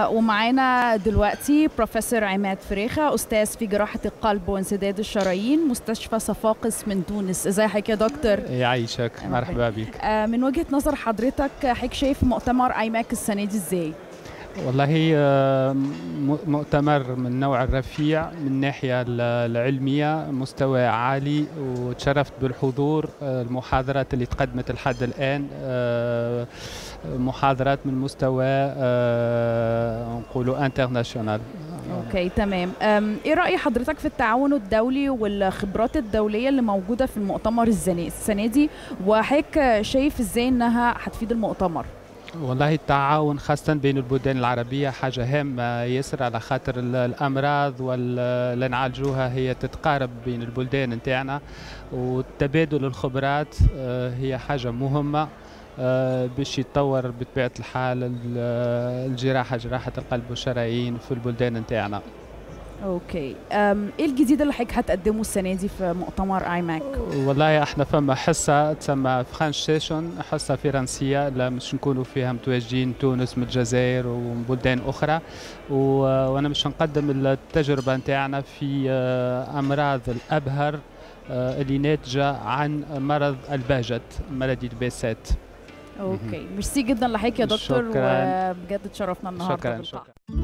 آه ومعانا دلوقتي بروفيسور عماد فريخة أستاذ في جراحة القلب وانسداد الشرايين مستشفى صفاقس من تونس ازي حضرتك يا دكتور يعيشك مرحبا بك آه من وجهة نظر حضرتك حضرتك شايف مؤتمر ايماك السنة دي ازاي؟ والله مؤتمر من نوع الرفيع من الناحية العلمية مستوى عالي وتشرفت بالحضور المحاضرات اللي تقدمت لحد الآن محاضرات من مستوى نقولوا انترناشونال اوكي تمام ايه راي حضرتك في التعاون الدولي والخبرات الدوليه اللي موجوده في المؤتمر السنه دي وحضرتك شايف ازاي انها هتفيد المؤتمر والله التعاون خاصة بين البلدان العربية حاجة هامة ياسر على خاطر الأمراض اللي نعالجوها هي تتقارب بين البلدان نتاعنا وتبادل الخبرات هي حاجة مهمة باش يتطور بطبيعة الحال الجراحة جراحة القلب والشرايين في البلدان نتاعنا اوكي أم ايه الجديد اللي حضرتك هتقدمه السنه دي في مؤتمر ايماك والله احنا فما حصه تسمى فرانش سيشن حصه فرنسيه لا مش نكونوا فيها متواجدين تونس من الجزائر وبلدان اخرى و... وانا مش نقدم التجربه نتاعنا في امراض الابهر اللي ناتجه عن مرض البهجت مرض الباسات اوكي ميرسي جدا لحضرتك يا دكتور وبجد اتشرفنا النهارده شكرا شكرا